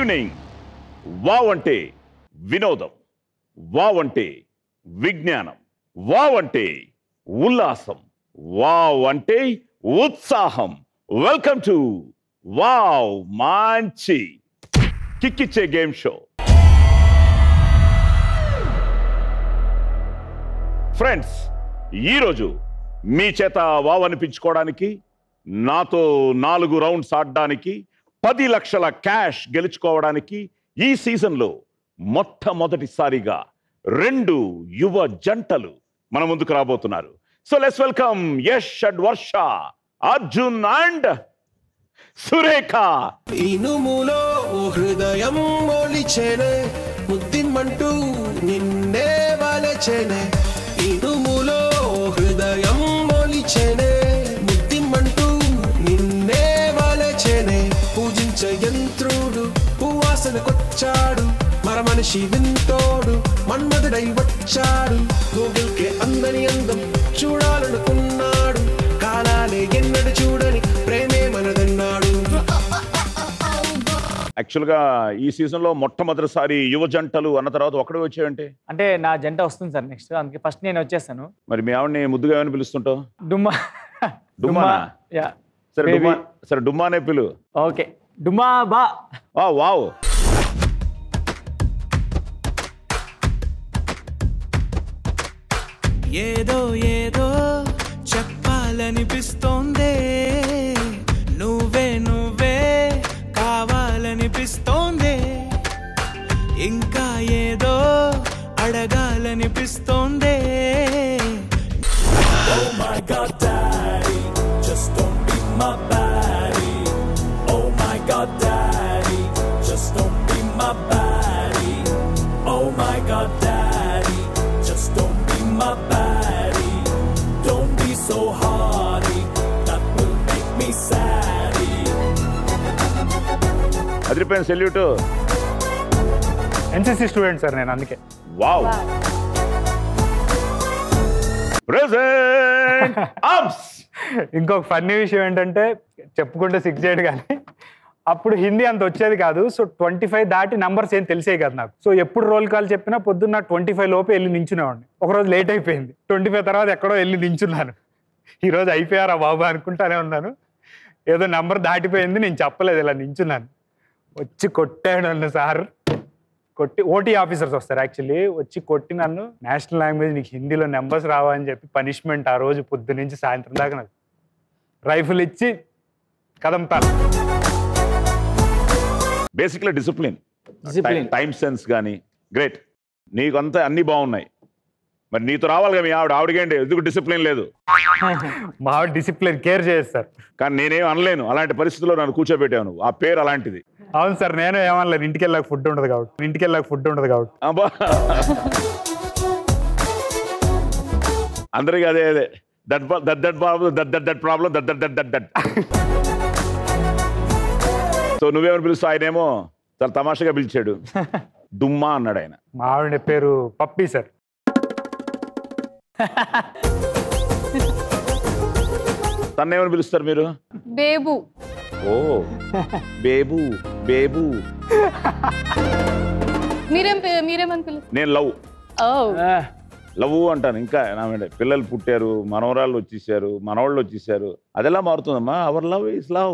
Evening wow అంటే వినోదం wow అంటే విజ్ఞానం వావ్ అంటే ఉల్లాసం వావ్ అంటే ఉత్సాహం వెల్కమ్ టు వావ్ మంచి కిక్కిచ్చే గేమ్ షో ఫ్రెండ్స్ ఈరోజు మీ చేత వావ్ అనిపించుకోవడానికి నాతో నాలుగు రౌండ్స్ ఆడడానికి పది లక్షల క్యాష్ గెలుచుకోవడానికి ఈ సీజన్లో మొట్టమొదటిసారిగా రెండు యువ జంటలు మన ముందుకు రాబోతున్నారు so let's welcome Yash and Varsha Arjun and Surekha ఇనుములో ఓ హృదయం మొలిచెనే ముద్దిమ్మంటూ నిన్నే వలచెనే ఇనుములో ఓ హృదయం మొలిచెనే ముద్దిమ్మంటూ నిన్నే వలచెనే పూజించ యంత్రుడు పువ్వాసనకొచ్చాడు మర మనిషి వింతోడు మన్మధుడై వచ్చాడు గూగుల్కే అందని అందం చూడాలనుకున్నాడు కాలాలే ఎన్నడు చూడని ప్రేమే మనదన్నాడు యాక్చువల్గా ఈ సీజన్లో మొట్టమొదటిసారి యువ జంటలు అన్న తర్వాత ఒకడే వచ్చాయంటే అంటే నా జంట వస్తుంది సార్ నెక్స్ట్ అందుకే ఫస్ట్ నేను వచ్చేస్తాను మరి మీ ఆవిడని ముద్దుగా ఏమని పిలుస్తుంటావు డుమ్మా డుమ్మానా? యా సరే Baby. డుమ్మా సరే డుమ్మానే పిలు ఓకే డుమ్మా బా ఆ వావ్ ఏదో ఏదో చెప్పాలనిపిస్తోందే నువ్వే నువ్వే కావాలనిపిస్తోందే ఇంకా ఏదో అడగాలనిపిస్తోందే Oh my God, Daddy, just don't be my baddie. Oh my God, Daddy, just don't be my baddie. Oh my God, Daddy, just don't be my baddie. Don't be so hardy, that will make me saddy. అదిరిపోయిన salute NCC student sir నేను అందుకే wow present arms ఇంకొక funny విషయం ఏంటంటే చెప్పుకుంటే six చేయడు కానీ అప్పుడు హిందీ అంత వచ్చేది కాదు సో ట్వంటీ ఫైవ్ దాటి నంబర్స్ ఏం తెలిసేవి కాదు నాకు సో ఎప్పుడు రోల్ కాల్ చెప్పినా పొద్దున్న ట్వంటీ ఫైవ్ లోపే వెళ్ళి నించునేవాడిని ఒకరోజు లేట్ అయిపోయింది ట్వంటీ ఫైవ్ తర్వాత ఎక్కడో వెళ్ళి నించున్నాను ఈరోజు అయిపోయారా బాబు అనుకుంటానే ఉన్నాను ఏదో నంబర్ దాటిపోయింది నేను చెప్పలేదు ఇలా నించున్నాను వచ్చి కొట్టాడు నన్ను సార్ కొట్టి ఓటీ ఆఫీసర్స్ వస్తారు యాక్చువల్లీ వచ్చి కొట్టి నన్ను నేషనల్ లాంగ్వేజ్ నీకు హిందీలో నెంబర్స్ రావా అని చెప్పి పనిష్మెంట్ ఆ రోజు పొద్దు నుంచి సాయంత్రం దాకా నాకు రైఫిల్ ఇచ్చి కదంతారు basically discipline Discipline. Time sense కానీ గ్రేట్ నీకు అంతా అన్ని బాగున్నాయి మరి నీతో రావాలి కదా మీ ఆవిడ ఆవిడకేంటి ఎందుకు డిసిప్లిన్ లేదు మా డిసిప్లిన్ కేర్ చేస్తారు కానీ నేనేం అనలేను అలాంటి పరిస్థితుల్లో నన్ను కూర్చోబెట్టావు నువ్వు ఆ పేరు అలాంటిది అవును సార్ నేను ఏమనలేదు ఇంటికి వెళ్ళాక ఫుడ్ ఉండదు కాబట్టి ఇంటికి వెళ్ళాక ఫుడ్ ఉండదు కాబట్టి అబ్బా అందరికి అదే అదే that that that problem that that that problem that that that that that so నువ్వేమని పిలుస్తావు ఆయనేమో చాలా తమాషగా పిలిచాడు డుమ్మా అన్నాడు ఆయన మా ఆవిడ పేరు పప్పి సార్ తన్నేమని పిలుస్తారు మీరు బేబు ఓ బేబు బేబు మీరేం పే- మీరేమని పిలుస్తారు నేను లవ్ ఓ లవ్ అంటాను ఇంకా నా మీద పిల్లలు పుట్టారు మనవరాళ్ళు వచ్చేసారు మనవాళ్ళు వచ్చేసారు అదెలా మారుతుందమ్మా అవర్ లవ్ ఇస్ లవ్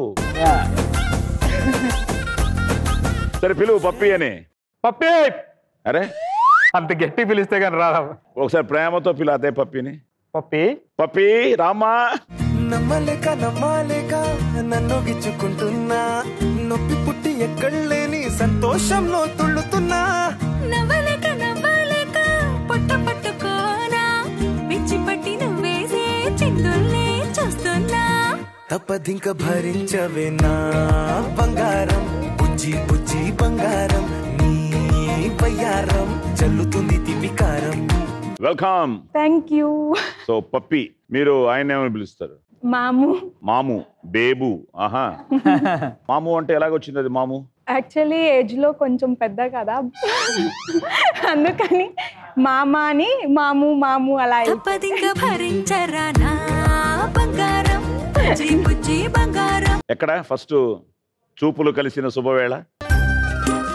సరే పిలువు పప్పి అని పప్పి అరే అంత గట్టి పిలిస్తే కానీ రాదా ఒకసారి ప్రేమతో పిలు అదే పప్పిని పప్పి పప్పి రామా నమ్మలేక నమ్మలేక నన్ను గిచ్చుకుంటున్నా నొప్పి పుట్టి ఎక్కడలేని సంతోషంలో తుళ్ళుతున్నా నవ్వలేక నవ్వలేక పొట్ట పట్టుకోనా పిచ్చి పట్టి నువ్వేసే చిందుల్ని చూస్తున్నా తప్పదింక భరించవే నా బంగారం బుజ్జి బుజ్జి బంగారం నీ బయ్యారం చల్లుతుంది తిమికారం వెల్కమ్ థ్యాంక్ యూ సో పప్పి మీరు ఆయన ఏమని పిలుస్తారు మాము మాము బేబు ఆహా మాము అంటే ఎలాగొచ్చింది అది మాము యాక్చువల్లీ ఏజ్ లో కొంచెం పెద్ద కదా అందుకని మామ అని మాము మాము అలా అయిపోయింది. తప్పదింక భరించరా నా బంగారం బుజ్జి బుజ్జి బంగారం ఎక్కడ ఫస్ట్ చూపులు కలిసిన శుభవేళ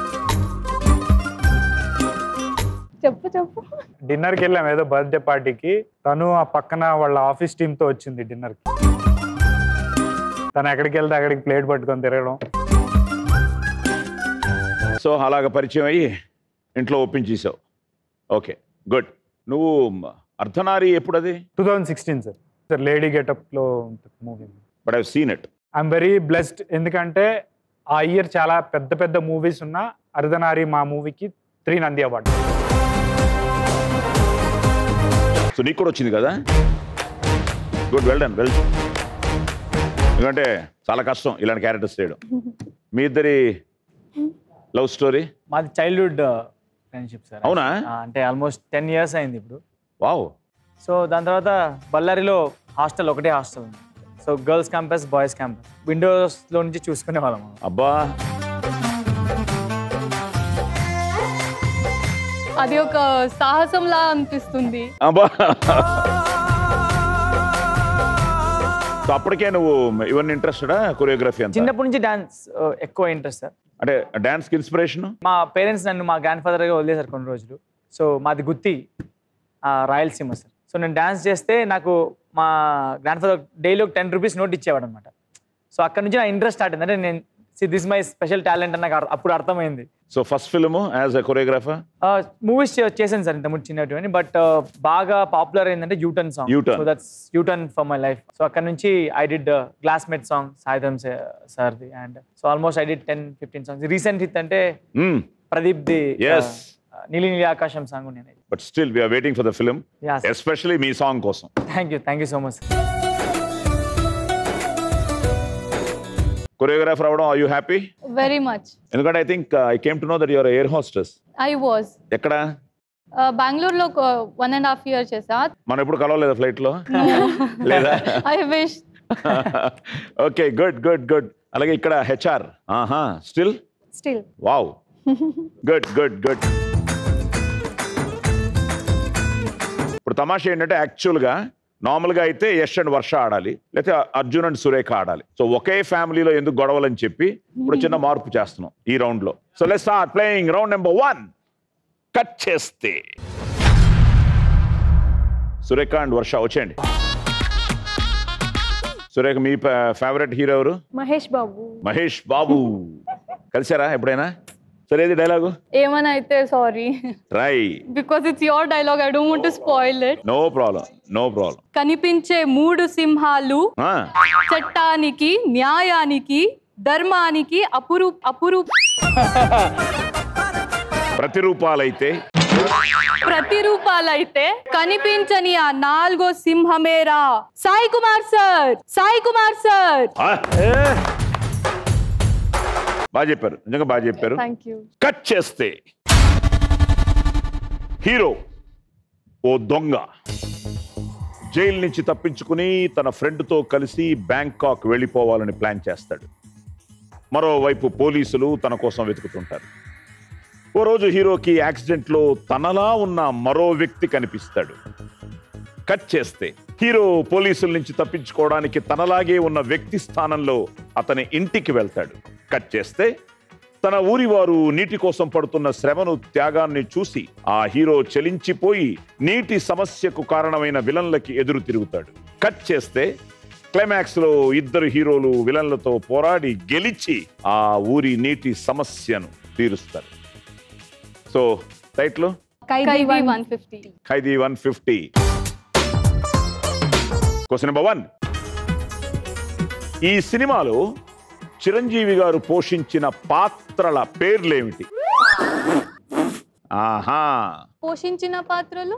చెప్పు చెప్పు డిన్నర్కి వెళ్ళాం ఏదో బర్త్డే పార్టీకి తను ఆ పక్కన వాళ్ళ ఆఫీస్ టీమ్ తో వచ్చింది డిన్నర్ కి తను ఎక్కడికి వెళ్తే అక్కడికి ప్లేట్ పట్టుకొని తిరగడం సో అలాగ పరిచయం అయ్యి ఇంట్లో ఒప్పించేసావు ఓకే గుడ్ నువ్వు అర్ధనారి ఎప్పుడు అది two thousand sixteen sir sir lady getup లో ఉంటుంది movie but I seen it I'm very blessed ఎందుకంటే ఆ ఇయర్ చాలా పెద్ద పెద్ద మూవీస్ ఉన్న అర్ధనారి మా మూవీకి త్రీ నంది అవార్డు సో నీకు కూడా వచ్చింది కదా గుడ్ వెల్ డన్ వెల్ ఎందుకంటే చాలా కష్టం ఇలాంటి క్యారెక్టర్స్ చేయడం మీ ఇద్దరి లవ్ స్టోరీ మాది చైల్డ్హుడ్ ఫ్రెండ్షిప్ సార్ అవునా? ఆ, అంటే ఆల్మోస్ట్ టెన్ ఇయర్స్ అయింది ఇప్పుడు వావ్ సో దాని తర్వాత బళ్ళారిలో హాస్టల్ ఒకటే హాస్టల్ ఉంది so girls campus boys campus విండోస్లో నుంచి చూసుకునే వాళ్ళం అబ్బా అది ఒక సాహసంలా అనిపిస్తుంది అబ్బా సో అప్పటికే నువ్వు ఇవన్నీ ఇంట్రెస్టెడా కొరియోగ్రఫీ అంతా చిన్నప్పటి నుంచి డాన్స్ ఎక్కువ ఇంట్రెస్ట్ సార్ అంటే డాన్స్కి ఇన్స్పిరేషన్ మా పేరెంట్స్ నన్ను మా గ్రాండ్ ఫాదర్గా వదిలేశారు కొన్ని రోజులు సో మాది గుత్తి ఆ, రాయలసీమ సార్ సో నేను డాన్స్ చేస్తే నాకు మా గ్రాండ్ ఫాదర్ డైలీ ఒక టెన్ రూపీస్ నోట్ ఇచ్చేవాడు అనమాట సో అక్కడ నుంచి నా ఇంట్రెస్ట్ స్టార్ట్ అయింది అంటే నేను దిస్ మై స్పెషల్ టాలెంట్ అని నాకు అర్- అప్పుడు అర్థమైంది so first film as a choreographer movies చేశాను సార్ ఇంతకుముందు చిన్నటువంటి బట్ బాగా పాపులర్ ఏంటంటే U-turn song U-turn. So that's U-turn for my life so అక్కడ నుంచి ఐ డిడ్ గ్లాస్మేట్ సాంగ్ సాయిధం సార్ది and so almost I did ten fifteen songs recent hit అంటే ప్రదీప్ ది Yes. నీలి నీలి ఆకాశం సాంగ్ నేను but still we are waiting for the film Yes. Especially మీ సాంగ్ కోసం thank you thank you so much choreographer అవడం are you happy very much ఎందుకంటే I think I came to know that your air hostess I was ఎక్కడ బెంగళూరులో one and half year చేసా మనం ఎప్పుడు కలవలేదా flight లో లేదా I wish okay good good good అలాగే ఇక్కడ హెచ్ఆర్ ఆహా still still wow good good good ఇప్పుడు తమాషా ఏంటంటే యాక్చువల్గా నార్మల్గా అయితే యష్ అండ్ వర్ష ఆడాలి లేకపోతే అర్జున్ అండ్ సురేఖ ఆడాలి సో ఒకే ఫ్యామిలీలో ఎందుకు గొడవలని చెప్పి ఇప్పుడు చిన్న మార్పు చేస్తున్నాం ఈ రౌండ్ లో so let's start playing round number one cut చేస్తే సురేఖ అండ్ వర్ష వచ్చేయండి సురేఖ మీ ఫేవరెట్ హీరో ఎవరు మహేష్ బాబు మహేష్ బాబు కలిసారా ఎప్పుడైనా సరే ఇది డైలాగు ఏమైనా అయితే sorry try because it's your dialogue I don't want to spoil it no problem no problem కనిపించే మూడు సింహాలు చట్టానికి న్యాయానికి ధర్మానికి అపురూ అపురూ ప్రతిరూపాలైతే ప్రతిరూపాలైతే కనిపించని ఆ నాలుగో సింహమేరా సాయి కుమార్ సార్ సాయి కుమార్ సార్ ఆ, బాగా చెప్పారు నిజంగా బాగా చెప్పారు థ్యాంక్ యూ కట్ చేస్తే హీరో ఓ దొంగ జైలు నుంచి తప్పించుకుని తన ఫ్రెండ్తో కలిసి బ్యాంకాక్ వెళ్ళిపోవాలని ప్లాన్ చేస్తాడు మరోవైపు పోలీసులు తన కోసం వెతుకుతుంటారు ఓ రోజు హీరోకి యాక్సిడెంట్లో తనలా ఉన్న మరో వ్యక్తి కనిపిస్తాడు కట్ చేస్తే హీరో పోలీసుల నుంచి తప్పించుకోవడానికి తనలాగే ఉన్న వ్యక్తి స్థానంలో అతని ఇంటికి వెళ్తాడు కట్ చేస్తే తన ఊరి వారు నీటి కోసం పడుతున్న శ్రమను త్యాగాన్ని చూసి ఆ హీరో చలించిపోయి నీటి సమస్యకు కారణమైన విలన్లకి ఎదురు తిరుగుతాడు కట్ చేస్తే క్లైమాక్స్ లో ఇద్దరు హీరోలు విలన్లతో పోరాడి గెలిచి ఆ ఊరి నీటి సమస్యను తీరుస్తారు so title Khaidi one fifty Khaidi one fifty question number one ఈ సినిమాలో చిరంజీవి గారు పోషించిన పాత్రల పేర్లేమిటి ఆహా పోషించిన పాత్రలు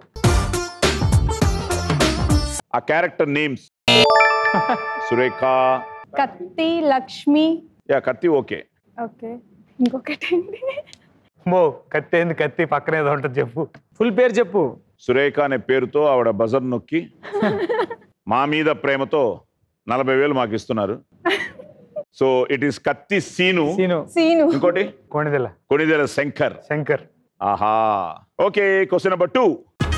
ఆ character names Surekha Kaththi Lakshmi yeah Kaththi okay okay ఇంకొకటి మో కత్తి ఏంది కత్తి పక్కన ఏదో ఉంటుంది చెప్పు ఫుల్ పేరు చెప్పు సురేఖ అనే పేరుతో ఆవిడ బజర్ నొక్కి మా మీద ప్రేమతో నలభై వేలు మాకు ఇస్తున్నారు so it is Kaththi Seenu Seenu Seenu ఇంకోటి కొణిదెల కొనిదెల శంకర్ శంకర్ ఆహా ఓకే క్వశ్చన్ నెంబర్ టూ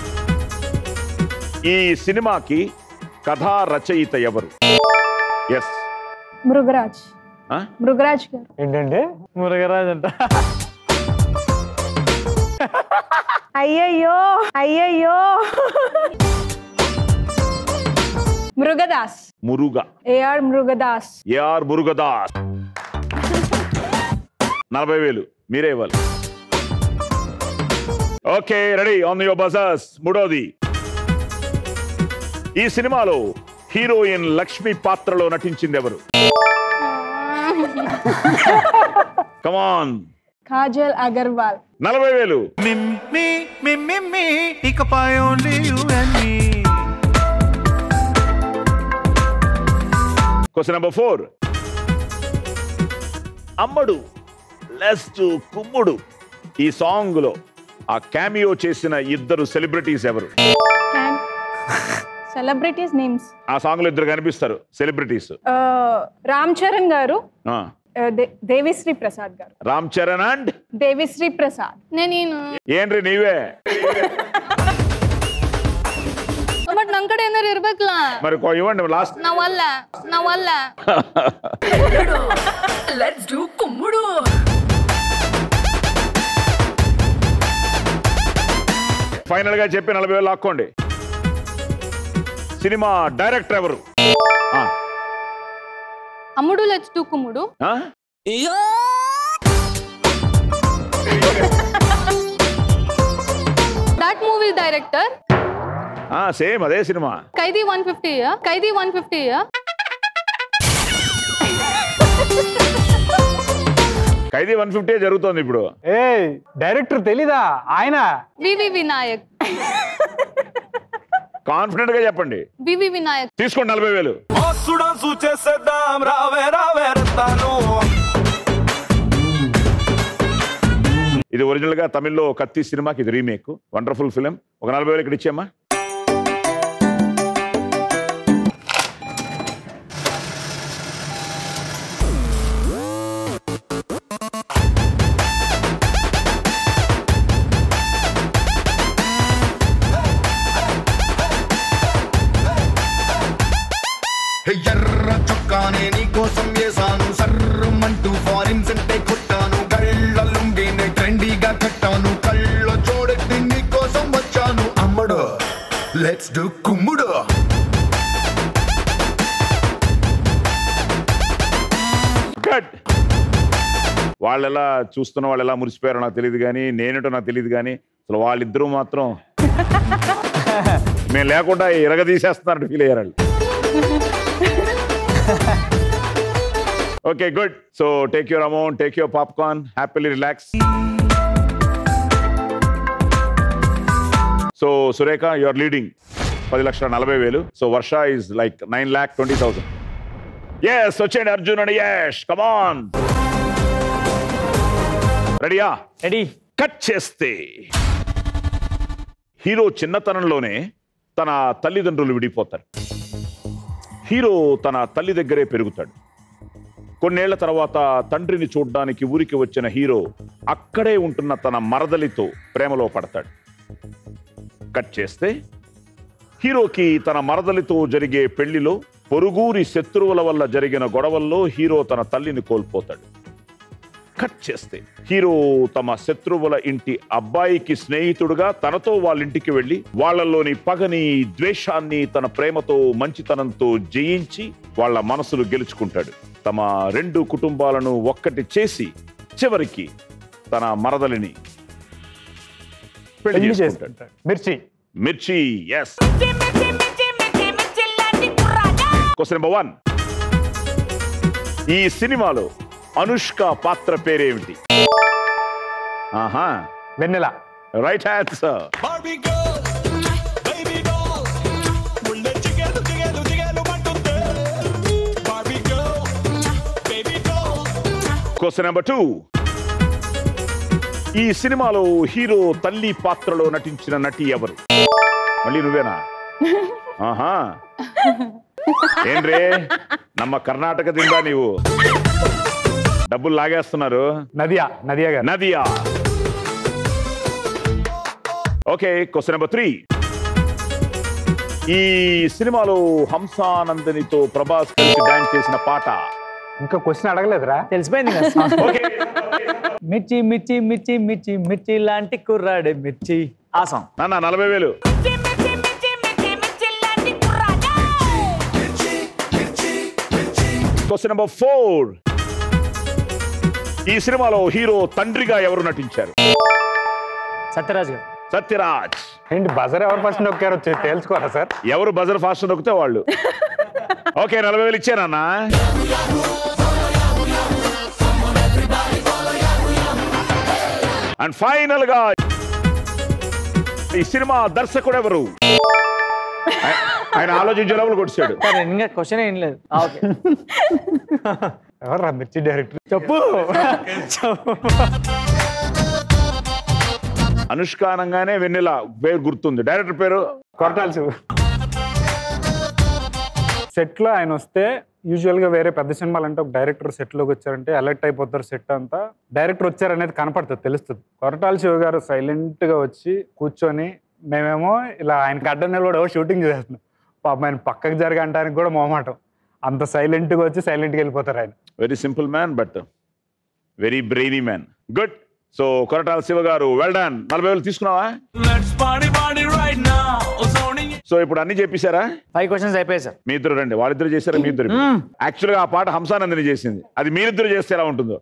ఈ సినిమాకి కథా రచయిత ఎవరు ఎస్ మృగరాజ్ మృగరాజ్ గారు ఏంటంటే మురగరాజ్ అంట అయ్యయ్యో అయ్యయ్యో మృగదాస్ మురుగా ఏఆర్ మృగదాస్ ఏఆర్ మురుగదాస్ నలభై వేలు మీరే ఇవ్వాలి okay ready on your buzzers మూడోది ఈ సినిమాలో హీరోయిన్ లక్ష్మి పాత్రలో నటించింది ఎవరు కమాన్ కాజల్ అగర్వాల్ నలభై వేలు మిమ్మి మిమ్మి ఇకపై only you and me question number four అమ్మడు లెస్ట్ కుమ్ముడు ఈ సాంగ్ లో ఆ క్యామియో చేసిన ఇద్దరు సెలబ్రిటీస్ ఎవరు సెలబ్రిటీస్ నేమ్స్ ఆ సాంగ్ లో ఇద్దరు కనిపిస్తారు సెలబ్రిటీస్ రామ్ చరణ్ గారు ఆ, దే- దేవిశ్రీ ప్రసాద్ గారు రామ్ చరణ్ అండ్ దేవిశ్రీ ప్రసాద్ నేను ಏನ್ರಿ ನೀವೇ ಬಟ್ ನನ್ ಕಡೆ ಏನಾರು ಇರ್ಬೇಕಲ್ಲ మరి కೊ- ఇవ్వండి లాస్ట్ ನಾವಲ್ಲ ನಾವಲ್ಲ లెట్స్ డూ కుమ్ముడు ఫైనల్ గా చెప్పి నలభై వేలు లాక్కోండి సినిమా డైరెక్టర్ ఎవరు ఆ, అమ్ముడు లెట్స్ డూ కుమ్ముడు ఆ? దట్ మూవీ డైరెక్టర్ ఆ, సేమ్ అదే సినిమా Khaidi one fifty Khaidi one fifty Khaidi one fifty జరుగుతోంది ఇప్పుడు ఏ డైరెక్టర్ తెలీదా ఆయన వివి వినాయక్ కాన్ఫిడెంట్ గా చెప్పండి వివి వినాయక్ తీసుకోండి నలభై వేలు సుడాన్సు చేసేద్దాం రావే రావే రత్తాను ఇది ఒరిజినల్ గా తమిళ్లో కత్తి సినిమాకి ఇది రీమేక్ వండర్ఫుల్ ఫిలిం ఒక నలభై వేలు ఇక్కడ ఇచ్చామా ఎర్ర చొక్కానే నీకోసం వేసాను సర్రమంటూ ఫారిన్ సెంటే కొట్టాను కళ్ళ లుంగినే ట్రెండీగా కట్టాను కళ్ళ చూడెత్తి నీకోసం వచ్చాను అమ్మడు లెట్స్ డు కుమ్ముడు కట్ వాళ్ళు ఎలా చూస్తున్న వాళ్ళు ఎలా మురిసిపోయారో నాకు తెలియదు కానీ నేనేటో నాకు తెలియదు కానీ అసలు వాళ్ళిద్దరూ మాత్రం మేము లేకుండా ఇరగ తీసేస్తున్నట్టు ఫీల్ అయ్యారు వాళ్ళు okay good so take your amount take your popcorn happily relax so Surekha you are leading పది లక్షల నలభై వేలు so Varsha is like nine lakh twenty thousand yes వచ్చేయండి అర్జున్ అండ్ యష్ కమాన్ రెడీయా రెడీ కట్ చేస్తే హీరో చిన్నతనంలోనే తన తల్లిదండ్రులు విడిపోతారు హీరో తన తల్లి దగ్గరే పెరుగుతాడు కొన్నేళ్ల తర్వాత తండ్రిని చూడ్డానికి ఊరికి వచ్చిన హీరో అక్కడే ఉంటున్న తన మరదలితో ప్రేమలో పడతాడు కట్ చేస్తే హీరోకి తన మరదలితో జరిగే పెళ్లిలో పొరుగురి శత్రువుల వల్ల జరిగిన గొడవల్లో హీరో తన తల్లిని కోల్పోతాడు కట్ చేస్తే హీరో తమ శత్రువుల ఇంటి అబ్బాయికి స్నేహితుడుగా తనతో వాళ్ళ ఇంటికి వెళ్ళి వాళ్ళలోని పగని ద్వేషాన్ని తన ప్రేమతో మంచితనంతో జయించి వాళ్ళ మనసులు గెలుచుకుంటాడు తమ రెండు కుటుంబాలను ఒక్కటి చేసి చివరికి తన మరదలిని పెళ్లి పెళ్లి చేసుకుంటాడు చేసుకుంటాడు మిర్చి మిర్చి ఎస్ క్వశ్చన్ నెంబర్ వన్ ఈ సినిమాలో అనుష్క పాత్ర పేరేమిటి ఆహా Vennela right answer Barbie girl, baby doll, ముళ్ళే జిగేలు జిగేలు జిగేలు అంటుంది. Barbie girl, baby doll. Question number two ఈ సినిమాలో హీరో తల్లి పాత్రలో నటించిన నటి ఎవరు మళ్ళీ నువ్వేనా ఆహా ఏంద్రే నమ్మ కర్ణాటక దిందా నీవు డబ్బులు లాగేస్తున్నారు Nadiya Nadiya garu Nadiya okay question number three ఈ సినిమాలో హంసానందినితో ప్రభాస్ కలిసి డాన్స్ చేసిన పాట ఇంకా క్వశ్చన్ అడగలేదురా తెలిసిపోయింది కదా song. మిర్చి మిర్చి మిర్చి మిర్చి మిర్చి లాంటి కుర్రాడే మిర్చి ఆ సాంగ్ నాన్న నలభై వేలు క్వశ్చన్ నెంబర్ ఫోర్ ఈ సినిమాలో హీరో తండ్రిగా ఎవరు నటించారు సత్యరాజ్ గారు సత్యరాజ్ ఏంటి బజర్ ఎవరు ఫస్ట్ నొక్కారో చె- తెలుసుకోరా సార్ ఎవరు బజర్ ఫాస్ట్ నొక్కితే వాళ్ళు ఓకే నలభై వేలు ఇచ్చానన్నా అండ్ ఫైనల్ గా ఈ సినిమా దర్శకుడు ఎవరు ఆయ- ఆయన ఆలోచించే లోపల కొట్టాడు సార్ ఇంకా క్వశ్చన్ ఏం లేదు ఆ, ఓకే ఎవరు మిర్చి డైరెక్టర్ చెప్పు చెప్పు అనుష్క అనగానే వెన్నెల పేరు గుర్తుంది డైరెక్టర్ పేరు కొరటాల్సి సెట్ లో ఆయన వస్తే యూజువల్ గా వేరే పెద్ద సినిమాలు అంటే ఒక డైరెక్టర్ సెట్ లోకి వచ్చారంటే అలర్ట్ అయిపోతారు సెట్ అంతా డైరెక్టర్ వచ్చారనేది కనపడుతుంది తెలుస్తుంది కొరటాల శివ గారు సైలెంట్ గా వచ్చి కూర్చొని మేమేమో ఇలా ఆయనకి అడ్డం నిలబడి షూటింగ్ చేస్తున్నాం పాప ఆయన పక్కకు జరగడానికి కూడా మొహమాటం అంత సైలెంట్ గా వచ్చి సైలెంట్ గా వెళ్ళిపోతారు ఆయన very simple man but very brainy man good so Koratala Siva garu well done నలభై వేలు తీసుకున్నావా Let's party, party right now. Zoning so ఇప్పుడు అన్ని చెప్పేశారా ఫైవ్ క్వశ్చన్స్ అయిపోయాయి సార్ మీ ఇద్దరు రండి వాళ్ళిద్దరు చేశారా మీ ఇద్దరు యాక్చువల్ గా ఆ పాట హంసానందని చేసింది అది మీరిద్దరు చేస్తే ఎలా ఉంటుందో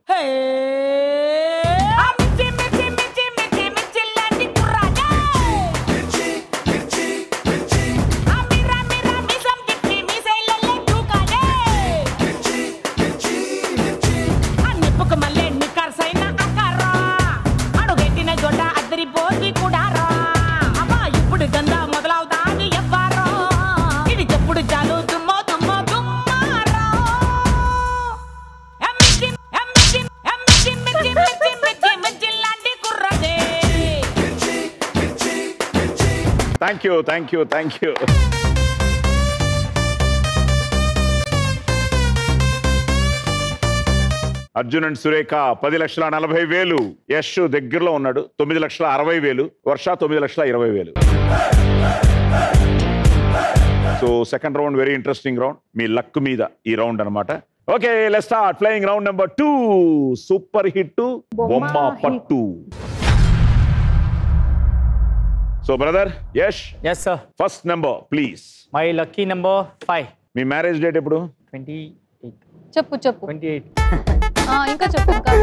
ఇప్పుడు గందా మొదలవుతాది ఎవ్వారో ఇది చెప్పుడు చాలు దుమ్మో దుమ్మో దుమ్మారో ఎమ్మిచ్చి ఎమ్మిచ్చి ఎమ్మిచ్చి మిచ్చి మిచ్చి మిచ్చి మిచ్చి లాంటి కుర్రదే thank you thank you thank you Arjun and Surekha పది లక్షల నలభై వేలు యశ్ దగ్గరలో ఉన్నాడు తొమ్మిది లక్షల అరవై వేలు వర్ష తొమ్మిది లక్షల ఇరవై వేలు so second round very interesting round మీ లక్ మీద ఈ రౌండ్ అన్నమాట okay let start playing round number two super hit బొమ్మ పట్టు so brother Yash yes sir first number please my lucky number five మీ మ్యారేజ్ డేట్ ఎప్పుడు ట్వంటీ ఎయిట్ చెప్పు చెప్పు ట్వంటీ ఎయిట్ ఆ, ఇంకా చెప్పు ఇంకా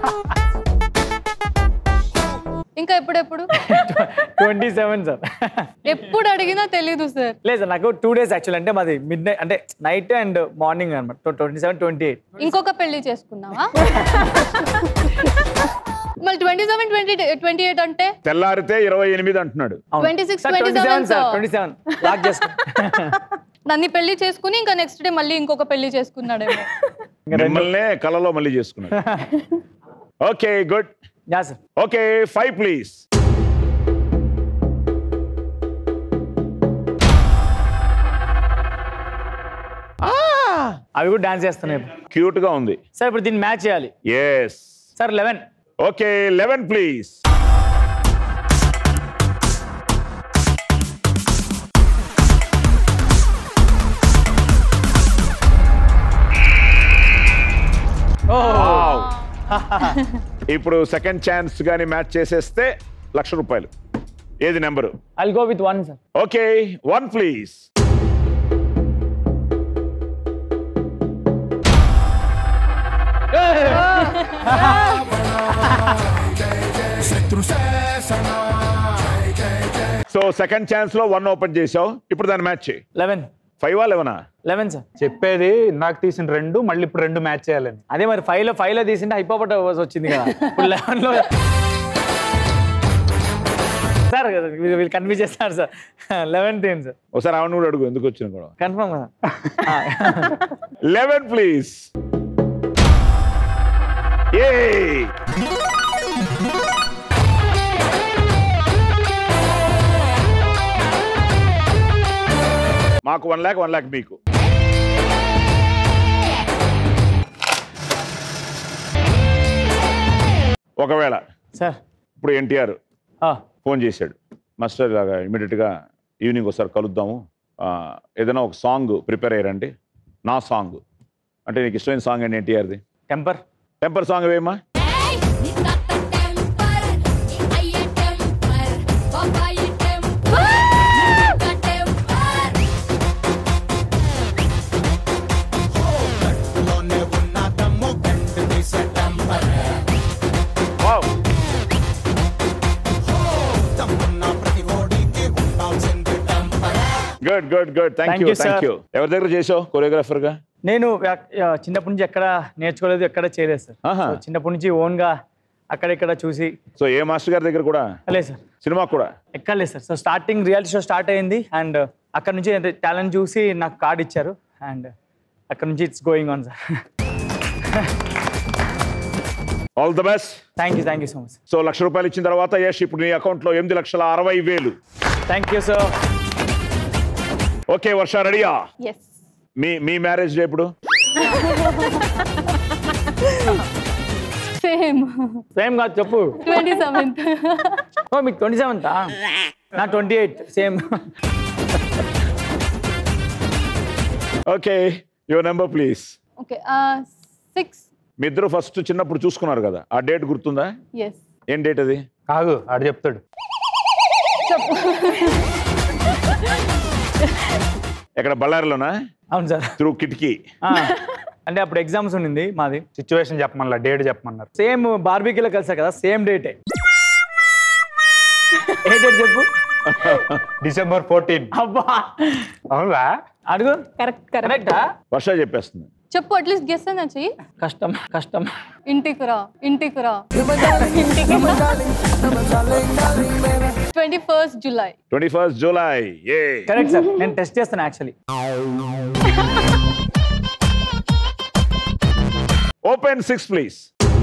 ఇంకా ఎప్పుడెప్పుడు ట్వంటీ సెవెన్ సార్ ఎప్పుడు అడిగినా తెలీదు సార్ లేదు సార్ నాకు టూ డేస్ యాక్చువల్ అంటే మాది మిడ్ నైట్ అంటే నైట్ అండ్ మార్నింగ్ అనమాట ట్వంటీ సెవెన్ ట్వంటీ ఎయిట్ ఇంకొక పెళ్లి చేసుకున్నావా మళ్ళీ twenty seven twenty twenty eight అంటే తెల్లారితే ఇరవై ఎనిమిది అంటున్నాడు 26, 27 sir sir. Twenty seven lock చేసుకో నన్ను పెళ్లి చేసుకుని ఇంకా నెక్స్ట్ డే మళ్ళీ ఇంకొక పెళ్లి చేసుకున్నాడేమో మిమ్మల్నే కలలో మళ్ళీ చేసుకున్నాడు okay good yeah sir okay five please అవి కూడా డాన్స్ చేస్తున్నాయి క్యూట్ గా ఉంది సార్ ఇప్పుడు దీన్ని మ్యాచ్ చేయాలి yes sir eleven okay eleven please ఇప్పుడు సెకండ్ ఛాన్స్ గాని మ్యాచ్ చేసేస్తే లక్ష రూపాయలు ఏది number I'll go with one sir okay one please so second chance లో వన్ ఓపెన్ చేసావు ఇప్పుడు దాన్ని మ్యాచ్ చేయి లెవెన్ ఫైవ్ లెవెనా లెవెన్ సార్ చెప్పేది నాకు తీసిన రెండు మళ్ళీ ఇప్పుడు రెండు మ్యాచ్ చేయాలని అదే మరి ఫైవ్ లో ఫైవ్ లో తీసింటే హైపోపట వచ్చింది కదా ఇప్పుడు లెవెన్ లో సార్ వీళ్ళు కన్ఫ్యూజ్ చేస్తారు సార్ లెవెన్ తీన్ సార్ ఒకసారి ఆవిడ కూడా అడుగు ఎందుకు వచ్చిన కూడా కన్ఫర్మ్ కదా లెవెన్ ప్లీజ్ ఏ మాకు వన్ ల్యాక్ వన్ ల్యాక్ మీకు ఒకవేళ సార్ ఇప్పుడు ఎన్టీఆర్ ఫోన్ చేశాడు మాస్టర్ లాగా ఇమీడియట్గా ఈవినింగ్ ఒకసారి కలుద్దాము ఆ, ఏదైనా ఒక సాంగ్ ప్రిపేర్ అయ్యారండి నా సాంగ్ అంటే నీకు ఇష్టమైన సాంగ్ అండి ఎన్టీఆర్ది టెంపర్ టెంపర్ సాంగ్ వేయమ్మా wow good good good thank Thank you you, sir. Thank you ఎవరి దగ్గర చేసావు కొరియోగ్రాఫర్ గా నేను ఆ, చిన్నప్పటి నుంచి ఎక్కడ నేర్చుకోలేదు ఎక్కడ చేయలేదు సార్ ఆహా. So, చిన్నప్పటి నుంచి ఓన్ గా అక్కడెక్కడ చూసి సో ఏ మాస్టర్ గారి దగ్గర కూడా లేదు సార్ సినిమా కూడా ఎక్కలేదు sir so starting reality show start అయింది అండ్ అక్కడ నుంచి టాలెంట్ చూసి నాకు కార్డ్ ఇచ్చారు అండ్ అక్కడ నుంచి it's going on sir all the best thank you thank you so much so lakh రూపాయలు ఇచ్చిన తర్వాత యష్ ఇప్పుడు నీ అకౌంట్ లో ఎనిమిది లక్షల అరవై వేలు thank you sir okay Varsha రెడీయా ఎస్ మీ మీ మ్యారేజ్ డే ఇప్పుడు సేమ్ సేమ్ కాదు చెప్పు ట్వంటీ సెవెంత్ ఓ మీకు ట్వంటీ సెవెంత్ నా twenty eighth same okay your number please okay six మీ ఇద్దరు ఫస్ట్ చిన్నప్పుడు చూసుకున్నారు కదా ఆ డేట్ గుర్తుందా ఎస్ ఏం డేట్ అది కాదు ఆడు చెప్తాడు చెప్పు ఎక్కడ బళ్ళారిలోనా అవును సార్ త్రూ కిటికీ అంటే అప్పుడు ఎగ్జామ్స్ ఉండింది మాది సిచ్యువేషన్ చెప్పమన్నా డేట్ చెప్పమన్నారు సేమ్ బార్బీకీలో కలిసారు కదా సేమ్ డేటే ఏ డేట్ చెప్పు డిసెంబర్ ఫోర్టీన్ అబ్బా అవునా అడుగు కరెక్ట్ కరెక్ట్ కరెక్టా వర్ష చెప్పేస్తుంది చెప్పు అట్లీస్ట్ గెస్ అయినా చెయ్యి కష్టం కష్టం ఇంటికి రా ఇంటికి రా twenty first July twenty first July ఏ కరెక్ట్ సార్ నేను టెస్ట్ చేస్తాను actually open six please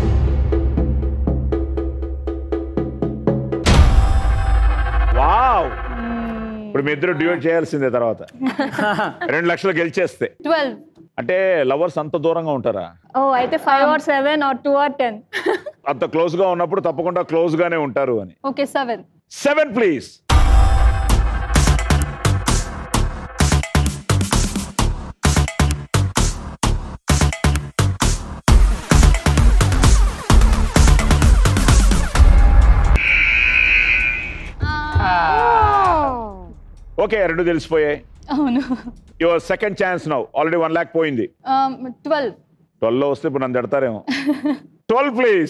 wow ఇప్పుడు మీ ఇద్దరు డ్యూట్ చేయాల్సిందే తర్వాత రెండు లక్షలు గెలిచేస్తే ట్వెల్వ్ అంటే లవర్స్ అంత దూరంగా ఉంటారా ఓ అయితే five or seven or two or ten అంత క్లోజ్ గా ఉన్నప్పుడు తప్పకుండా క్లోజ్ గానే ఉంటారు అని okay seven seven please okay రెండు తెలిసిపోయాయి అవును your second chance now already one lakh పోయింది ట్వెల్వ్ ట్వెల్వ్ లో వస్తే ఇప్పుడు నన్ను తిడతారేమో ట్వెల్వ్ ప్లీజ్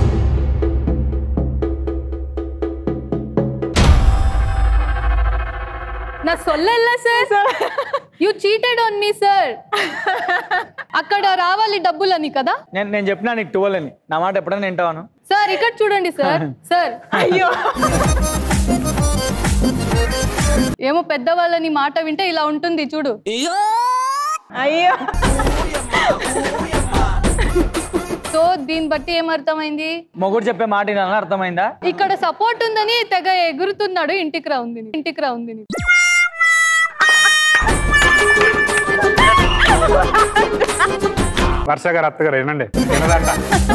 నా సొల్లెల్ల sir you cheated on me sir అక్కడ రావాలి డబ్బులని కదా నేను నేను చెప్పినా నీకు ట్వెల్వ్ అని నా మాట ఎప్పుడైనా వింటావాను సార్ ఇక్కడ చూడండి సార్ సార్ అయ్యో ఏమో పెద్దవాళ్ళని మాట వింటే ఇలా ఉంటుంది చూడు అయ్యో సో దీన్ని బట్టి ఏమర్థమైంది మొగుడు చెప్పే మాట వినాలని అర్థమైందా ఇక్కడ సపోర్ట్ ఉందని తెగ ఎగురుతున్నాడు ఇంటికి రా ఉంది ఇంటికి రా ఉంది వర్ష గారు అత్తగారు వినండి వినదంట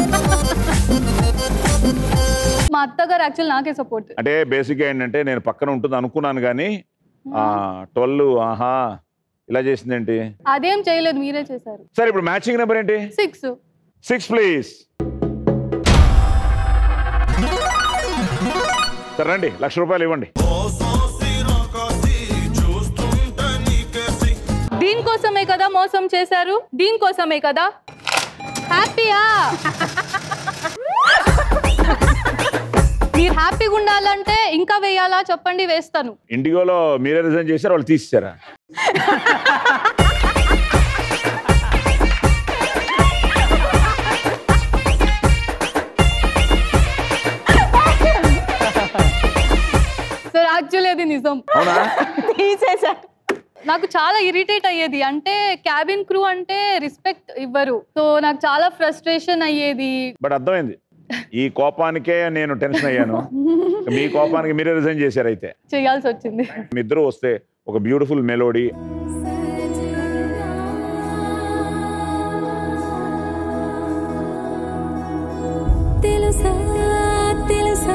మా అత్తగారు యాక్చువల్ నాకే సపోర్ట్ అంటే బేసిక్గా ఏంటంటే నేను పక్కన ఉంటుంది అనుకున్నాను కానీ ట్వెల్వ్ ఆహా ఇలా చేసిందేంటి అదేం చేయలేదు మీరే చేశారు సరే ఇప్పుడు మ్యాచింగ్ నెంబర్ ఏంటి సిక్స్ సిక్స్ ప్లీజ్ సరే రండి లక్ష రూపాయలు ఇవ్వండి దీనికోసమే కదా మోసం చేశారు దీనికోసమే కదా హ్యాపీయా మీరు హ్యాపీగా ఉండాలంటే ఇంకా వేయాలా చెప్పండి వేస్తాను ఇండిగోలో మీరే రిజైన్ చేశారు వాళ్ళు తీసేశారా సార్ యాక్చువల్లీ అది నిజం అవునా తీసేశారు నాకు చాలా ఇరిటేట్ అయ్యేది అంటే క్యాబిన్ క్రూ అంటే రెస్పెక్ట్ ఇవ్వరు సో నాకు చాలా ఫ్రస్ట్రేషన్ అయ్యేది బట్ అర్థమైంది ఈ కోపానికే నేను టెన్షన్ అయ్యాను మీ కోపానికి మీరే రిజైన్ చేశారు అయితే చేయాల్సి వచ్చింది మీ ఇద్దరు వస్తే ఒక బ్యూటిఫుల్ మెలోడీ తెలుసా తెలుసా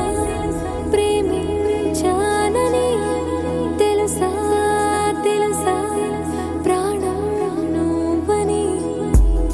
ప్రేమించానని తెలుసా తెలుసా ప్రాణం నువ్వని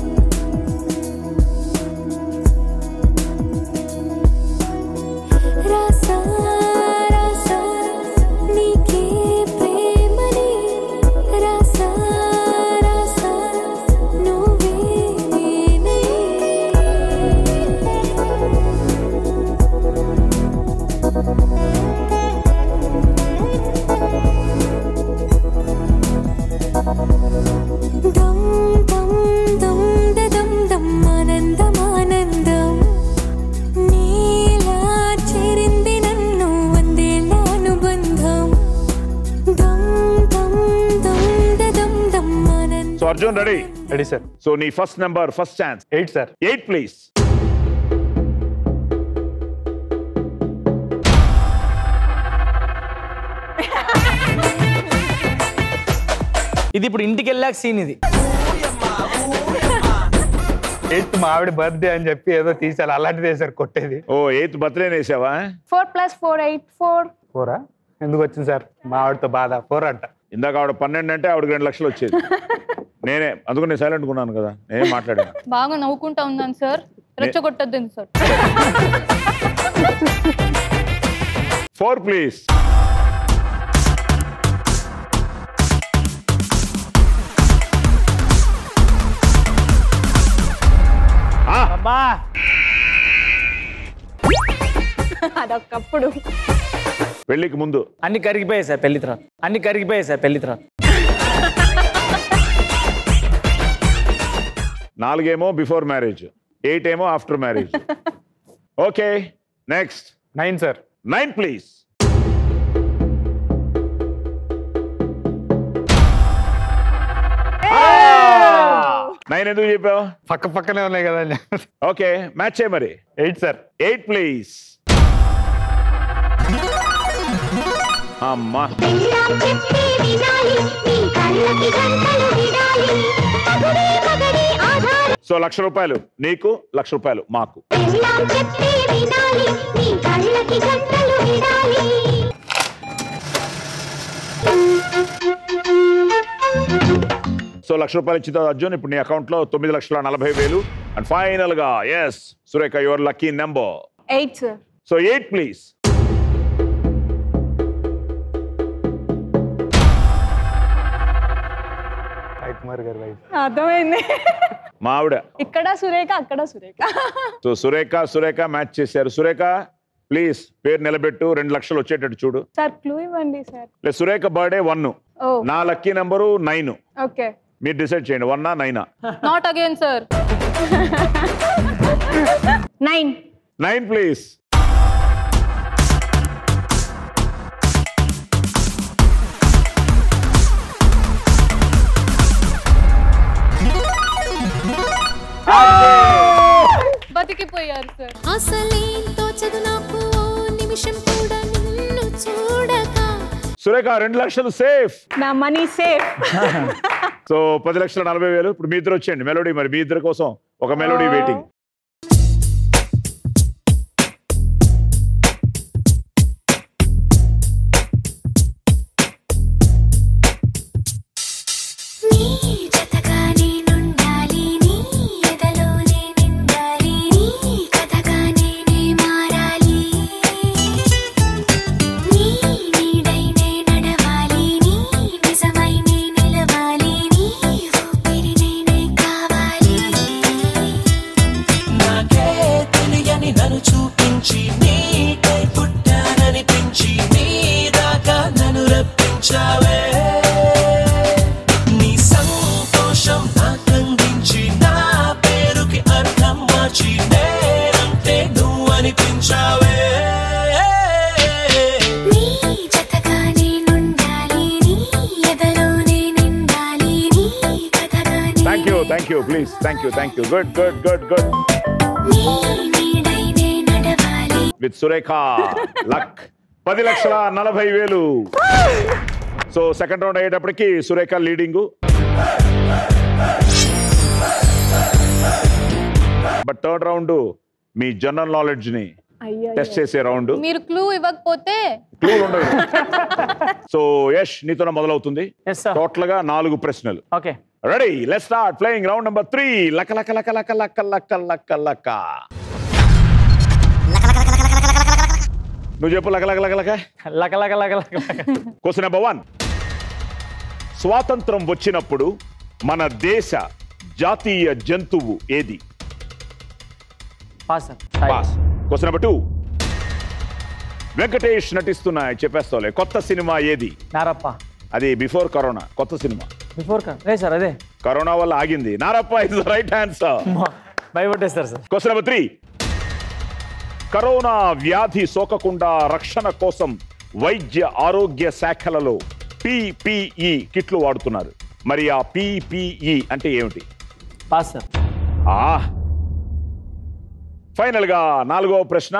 దమ్ దమ్ దమ్ దమ్ దమ్ ఆనందం ఆనందం నీలా చేరింది నన్ను వందేళ్ళ అనుబంధం దమ్ దమ్ దమ్ దమ్ దమ్ ఆనందం so Arjun ready ready sir so నీ first number first chance eight sir eight please ఇది ఇప్పుడు ఇంటికి వెళ్ళాక సీన్ ఇది ఎయిత్ మా ఆవిడ బర్త్డే అని చెప్పి ఏదో తీసారు అలాంటిదే సార్ కొట్టేది ఓ ఎయిత్ బర్త్డే వేసావా four plus four eight four ఫోరా ఎందుకు వచ్చింది సార్ మా ఆవిడతో బాధ ఫోర్ అంట ఇందాక ఆవిడ పన్నెండు అంటే ఆవిడకి రెండు లక్షలు వచ్చేది నేనే అందుకు నేను సైలెంట్ ఉన్నాను కదా నేనే మాట్లాడాను బాగా నవ్వుకుంటా ఉన్నాను సార్ రెచ్చగొట్టద్దు సార్ ఫోర్ ప్లీజ్ అబ్బా అదొకప్పుడు పెళ్లికి ముందు అన్ని కరిగిపోయాయి సార్ పెళ్లి తర్వాత అన్ని కరిగిపోయాయి సార్ పెళ్లి తర్వాత నాలుగేమో బిఫోర్ మ్యారేజ్ ఎయిట్ ఏమో after marriage okay next nine sir nine please nine ఎందుకు చెప్పావు పక్క పక్కనే ఉన్నాయి కదా ఓకే మ్యాచ్ చేయ మరి ఎయిట్ సార్ ఎయిట్ ప్లీజ్ అమ్మా సో లక్ష రూపాయలు నీకు లక్ష రూపాయలు మాకు సో లక్ష రూపాయలు ఇచ్చిన తర్వాత అర్జున్ ఇప్పుడు నీ అకౌంట్ లో తొమ్మిది లక్షల నలభై వేలు అండ్ ఫైనల్ గా yes Surekha your lucky number eight sir so eight please Sai Kumar గారి వైఫ్ అర్థమైంది మా ఆవిడ ఇక్కడ సురేఖ అక్కడ సురేఖ సో సురేఖ సురేఖ మ్యాచ్ చేశారు సురేఖ ప్లీజ్ పేరు నిలబెట్టు రెండు లక్షలు వచ్చేటట్టు చూడు సార్ క్లూ ఇవ్వండి సార్ లేదు సురేఖ బర్త్డే వన్ ఓ నా లక్కీ నెంబరు నైన్ ఓకే మీరు డిసైడ్ చేయండి వన్నా నైనా not again sir nine nine please బతికిపోయారు సార్ అసలేం తోచదు నాకు ఓ నిమిషం కూడా నిన్ను చూడక సురేఖ రెండు లక్షలు సేఫ్ నా మనీ సేఫ్ సో పది లక్షల నలభై వేలు ఇప్పుడు మీ ఇద్దరు వచ్చేయండి మెలోడీ మరి మీ ఇద్దరి కోసం ఒక మెలోడీ వెయిటింగ్ నీ జతగా నేనుండాలి నీ ఎదలోనే నిండాలి నీ కథగా నేనే మారాలి నీ నీడై నే నడవాలి నీ నిజమై నే నిలవాలి నీ ఊపిరి నేనే కావాలి నాకే తెలియని నన్ను చూపించి నీకై పుట్టాననిపించి నీ దాకా నన్ను రప్పించావే నీ సంతోషం నాకందించి నా పేరుకి అర్థం మార్చి నేనంటే నువ్వు అనిపించావే నీ జతగా నేనుండాలి నీ ఎదలోనే నిండాలి నీ కథగా thank you thank you please thank you thank you good good good good నీ నీడై నే నడవాలి విత్ సురేఖ లక్ పది లక్షల నలభై వేలు సో సెకండ్ రౌండ్ అయ్యేటప్పటికి Surekha leading but third round మీ జనరల్ నాలెడ్జ్ ని అయ్యో టెస్ట్ చేసే రౌండ్ మీరు క్లూ ఇవ్వకపోతే క్లూలు ఉండవు సో యష్ నీతోనే మొదలవుతుంది ఎస్ సార్ టోటల్ గా నాలుగు ప్రశ్నలు okay ready let start playing round number three లక లక లక లక లక లక లక లక నువ్వు చెప్పు లక లక లక లక లక లక లక లక క్వశ్చన్ నెంబర్ వన్ స్వాతంత్రం వచ్చినప్పుడు మన దేశ జాతీయ జంతువు ఏది pass sir pass question number two Venkatesh నటిస్తున్న చెప్పేస్తావులే కొత్త సినిమా ఏది నారప్ప అది బిఫోర్ కరోనా కొత్త సినిమా బిఫోర్ లేదు సార్ అదే కరోనా వల్ల ఆగింది నారప్ప ఇస్ రైట్ ఆన్సర్ భయపట్టేస్తారు sir question number three corona వ్యాధి సోకకుండా రక్షణ కోసం వైద్య ఆరోగ్య శాఖలలో పిపిఈ కిట్లు వాడుతున్నారు మరి ఆ పిపిఈ అంటే ఏమిటి పాస్ సార్ ఆ ఫైనల్ గా నాలుగవ ప్రశ్న